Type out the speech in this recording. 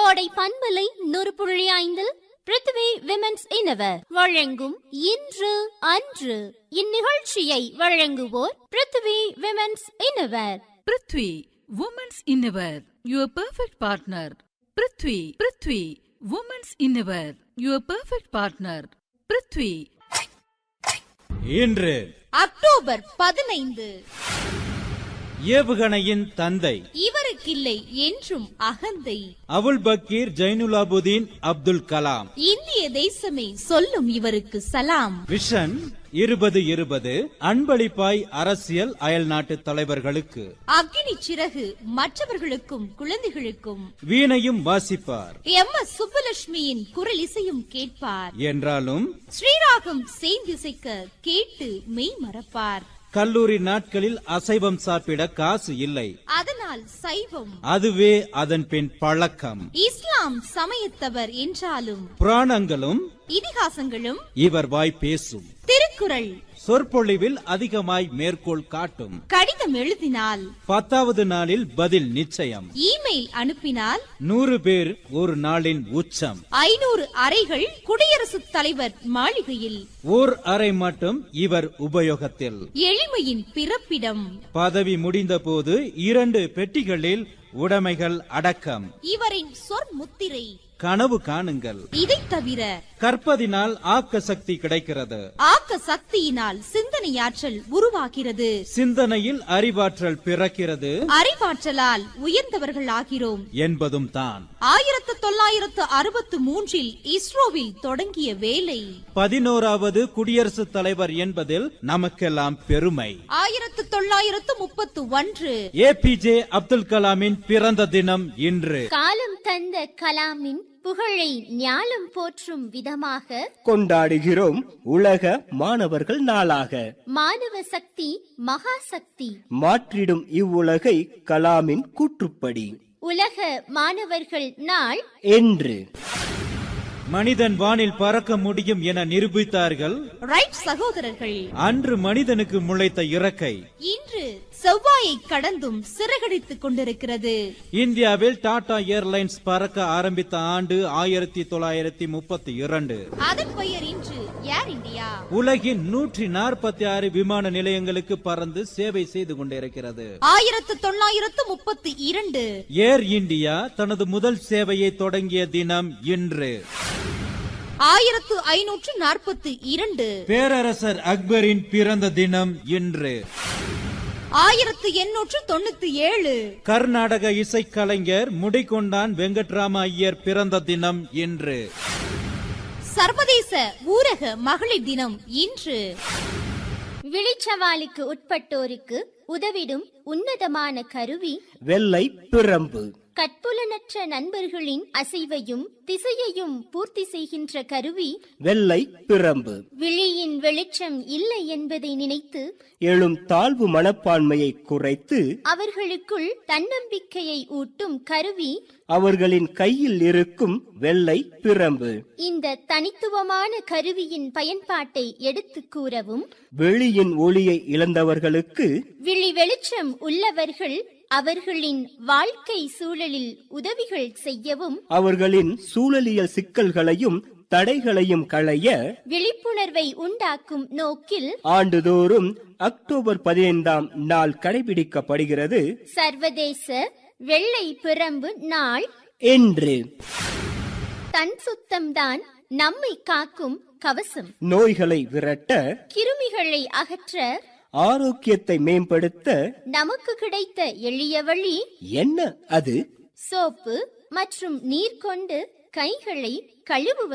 கோடை பண்பலை நூறு புள்ளி ஐந்தில் பிருத்வி விமென்ஸ் இனவர் வழங்கும் இன்று அன்று இந்நிகழ்ச்சியை வழங்குவோர் Prithvi women's innerwear Prithvi women's innerwear your perfect partner Prithvi Prithvi women's innerwear your perfect partner Prithvi இன்று அக்டோபர் பதினைந்து ஏவுகணையின் தந்தை இவருக்கில்லை என்றும் அகந்தை அபுல் பக்கீர் ஜைனுலாபுதீன் அப்துல் கலாம் இந்திய தேசமே சொல்லும் இவருக்கு சலாம் விஷன் இருபது இருபது அன்பளிப்பாய் அரசியல் அயல் நாட்டு தலைவர்களுக்கு அக்னி சிறகு மற்றவர்களுக்கும் குழந்தைகளுக்கும் வீணையும் வாசிப்பார் எம் எஸ் சுப்புலட்சுமியின் குரல் இசையும் கேட்பார் என்றாலும் ஸ்ரீராகம் செய்திசைக்க கேட்டு மெய் மறப்பார் கல்லூரி நாட்களில் அசைவம் சாப்பிட காசு இல்லை அதனால் சைவம் அதுவே அதன் பின் பழக்கம் இஸ்லாம் சமயத்தவர் என்றாலும் புராணங்களும் இதிகாசங்களும் இவர் வாய் பேசும் திருக்குறள் சொற்பொழிவில் அதிகமாய் மேற்கோள் காட்டும் கடிதம் எழுதினால் பத்தாவது நாளில் பதில் நிச்சயம் இமெயில் அனுப்பினால் நூறு பேர் ஒரு நாளின் உச்சம் ஐநூறு அறைகள் குடியரசுத் தலைவர் மாளிகையில் ஓர் அறை மட்டும் இவர் உபயோகத்தில் எளிமையின் பிறப்பிடம் பதவி முடிந்தபோது இரண்டு பெட்டிகளில் உடைமைகள் அடக்கம் இவரின் சொற்முத்திரை கனவு காணுங்கள் இதைத் தவிர கற்பதினால் ஆக்க சக்தி கிடைக்கிறது ஆக்க சக்தியினால் சிந்தனையாற்றல் உருவாகிறது சிந்தனையில் அறிவாற்றல் பிறக்கிறது அறிவாற்றலால் உயர்ந்தவர்கள் ஆகிறோம் என்பதும் தான் ஆயிரத்து தொள்ளாயிரத்து அறுபத்து மூன்றில் இஸ்ரோவில் தொடங்கிய வேலை பதினோராவது குடியரசுத் தலைவர் என்பதில் நமக்கெல்லாம் பெருமை ஆயிரத்து தொள்ளாயிரத்து முப்பத்து ஒன்று ஏபிஜே அப்துல் கலாமின் பிறந்த தினம் இன்று காலம் தந்த கலாமின் புகழை ஞாலம் போற்றும் விதமாக கொண்டாடுகிறோம் உலக மாணவர்கள் நாளாக மாணவ சக்தி மகா சக்தி மாற்றிடும் இவ்வுலகை கலாமின் கூற்றுப்படி உலக மாணவர்கள் நாள் என்று மனிதன் வானில் பறக்க முடியும் என நிரூபித்தார்கள் ரைட் சகோதரர்கள் அன்று மனிதனுக்கு முளைத்த இறக்கை இன்று செவ்வாயை கடந்தும் சிறகடித்துக் கொண்டிருக்கிறது இந்தியாவில் டாடா ஏர்லைன்ஸ் பறக்க ஆரம்பித்த ஆண்டு ஆயிரத்தி தொள்ளாயிரத்தி முப்பத்தி இரண்டு அதன் பெயர் இன்று ஏர் இந்தியா உலகின் நூற்றி நாற்பத்தி ஆறு விமான நிலையங்களுக்கு பறந்து சேவை செய்து கொண்டிருக்கிறது ஆயிரத்து தொள்ளாயிரத்து முப்பத்தி இரண்டு ஏர் இந்தியா தனது முதல் சேவையை தொடங்கிய தினம் இன்று ஆயிரத்து ஐநூற்று நாற்பத்தி இரண்டு பேரரசர் அக்பரின் பிறந்த தினம் இன்று ஆயிரத்து எண்ணூற்று தொண்ணூத்தி ஏழு கர்நாடக இசைக்கலைஞர் முடிகொண்டான் வெங்கட்ராம ஐயர் பிறந்த தினம் இன்று சர்வதேச ஊரக மகளிர் தினம் இன்று விழிச்சவாலுக்கு உட்பட்டோருக்கு உதவிடும் உன்னதமான கருவி வெள்ளை பிரம்பு கற்புலனற்ற நண்பர்களின் அசைவையும் திசையையும் பூர்த்தி செய்கின்ற கருவி வெள்ளை பிரம்பு விழியின் வெளிச்சம் இல்லை என்பதை நினைத்து எழும் தாழ்வு மனப்பான்மையை குறைத்து அவர்களுக்குள் தன்னம்பிக்கையை ஊட்டும் கருவி அவர்களின் கையில் இருக்கும் வெள்ளை பிரம்பு இந்த தனித்துவமான கருவியின் பயன்பாட்டை எடுத்துக் கூறவும் வெளியின் ஒளியை இழந்தவர்களுக்கு விழி வெளிச்சம் உள்ளவர்கள் அவர்களின் வாழ்க்கை சூழலில் உதவிகள் செய்யவும் அவர்களின் சூழலியல் சிக்கல்களையும் தடைகளையும் களைய விழிப்புணர்வை உண்டாக்கும் நோக்கில் ஆண்டுதோறும் அக்டோபர் பதினைந்தாம் நாள் கடைபிடிக்கப்படுகிறது சர்வதேச வெள்ளை பிரம்பு நாள் என்று தன் சுத்தம்தான் நம்மை காக்கும் கவசம் நோய்களை விரட்ட கிருமிகளை அகற்ற ஆரோக்கியத்தை மேம்படுத்த நமக்கு கிடைத்த எளிய வழி என்ன அது சோப்பு மற்றும் நீர் கொண்டு கைகளை கழுவுவது